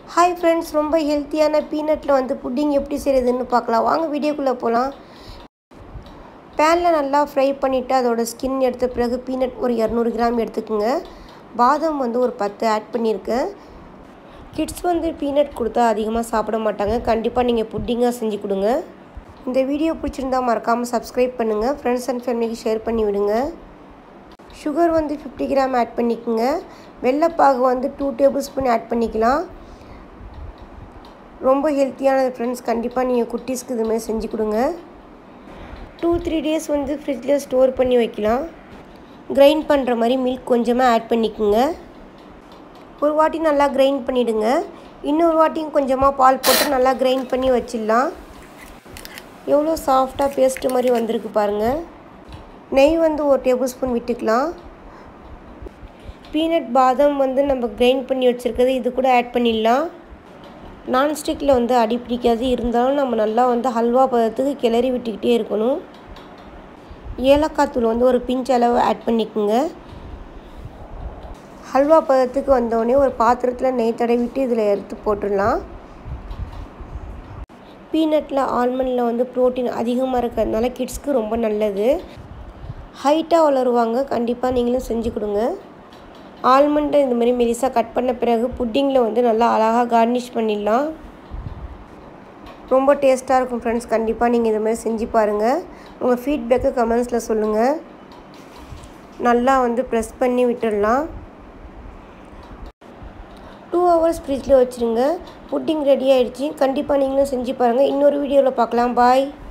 hi friends ரொம்ப ஹெல்த்தியான பீனட்டில் வந்து புட்டிங் எப்படி செய்கிறதுன்னு பார்க்கலாம் வாங்க வீடியோக்குள்ளே போகலாம் பேனில் நல்லா ஃப்ரை பண்ணிவிட்டு அதோட ஸ்கின் எடுத்த பிறகு பீனட் ஒரு இரநூறு கிராம் எடுத்துக்கோங்க பாதாம் வந்து ஒரு பத்து ஆட் பண்ணியிருக்கேன் கிட்ஸ் வந்து பீனட் கொடுத்தா அதிகமாக சாப்பிட மாட்டாங்க கண்டிப்பாக நீங்கள் புட்டிங்காக செஞ்சு கொடுங்க இந்த வீடியோ பிடிச்சிருந்தா மறக்காமல் சப்ஸ்கிரைப் பண்ணுங்கள் ஃப்ரெண்ட்ஸ் அண்ட் ஃபேமிலிக்கு ஷேர் பண்ணி விடுங்க சுகர் வந்து ஃபிஃப்டி கிராம் ஆட் பண்ணிக்கோங்க வெள்ளைப்பாகு வந்து டூ டேபிள் ஸ்பூன் ஆட் பண்ணிக்கலாம் ரொம்ப ஹெல்த்தியானது ஃப்ரெண்ட்ஸ் கண்டிப்பாக நீங்கள் குட்டீஸ்க்கு இதுமாதிரி செஞ்சு கொடுங்க டூ த்ரீ டேஸ் வந்து ஃப்ரிட்ஜில் ஸ்டோர் பண்ணி வைக்கலாம் கிரைண்ட் பண்ணுற மாதிரி மில்க் கொஞ்சமாக ஆட் பண்ணிக்கோங்க ஒரு வாட்டி நல்லா கிரைண்ட் பண்ணிவிடுங்க இன்னொரு வாட்டியும் கொஞ்சமாக பால் போட்டு நல்லா கிரைண்ட் பண்ணி வச்சிடலாம் எவ்வளோ சாஃப்டாக பேஸ்ட்டு மாதிரி வந்திருக்கு பாருங்கள் நெய் வந்து ஒரு டேபிள் ஸ்பூன் விட்டுக்கலாம் பீனட் பாதாம் வந்து நம்ம கிரைண்ட் பண்ணி வச்சுருக்கிறது இது கூட ஆட் பண்ணிடலாம் நான்ஸ்டிக்கில் வந்து அடி பிடிக்காது இருந்தாலும் நம்ம நல்லா வந்து ஹல்வா பதத்துக்கு கிளறி விட்டுக்கிட்டே இருக்கணும் ஏலக்காய் தூள் வந்து ஒரு பிஞ்ச் அளவு ஆட் பண்ணிக்கோங்க ஹல்வா பதத்துக்கு வந்தோடனே ஒரு பாத்திரத்தில் நெய் தடவிட்டு இதில் எடுத்து போட்டுடலாம் பீனட்டில் ஆல்மண்டில் வந்து ப்ரோட்டீன் அதிகமாக இருக்கிறதுனால கிட்ஸ்க்கு ரொம்ப நல்லது ஹைட்டாக வளருவாங்க கண்டிப்பாக நீங்களும் செஞ்சு கொடுங்க ஆல்மண்டை இந்த மாதிரி மெலிசாக கட் பண்ண பிறகு புட்டிங்கில் வந்து நல்லா அழகாக கார்னிஷ் பண்ணிடலாம் ரொம்ப டேஸ்ட்டாக இருக்கும் ஃப்ரெண்ட்ஸ் கண்டிப்பாக நீங்கள் இது மாதிரி செஞ்சு பாருங்கள் உங்கள் ஃபீட்பேக்கு கமெண்ட்ஸில் சொல்லுங்கள் நல்லா வந்து ப்ரெஸ் பண்ணி விட்டுடலாம் டூ ஹவர்ஸ் ஃப்ரிட்ஜில் வச்சுருங்க புட்டிங் ரெடி ஆகிடுச்சு கண்டிப்பாக நீங்களும் செஞ்சு பாருங்கள் இன்னொரு வீடியோவில் பார்க்கலாம் பாய்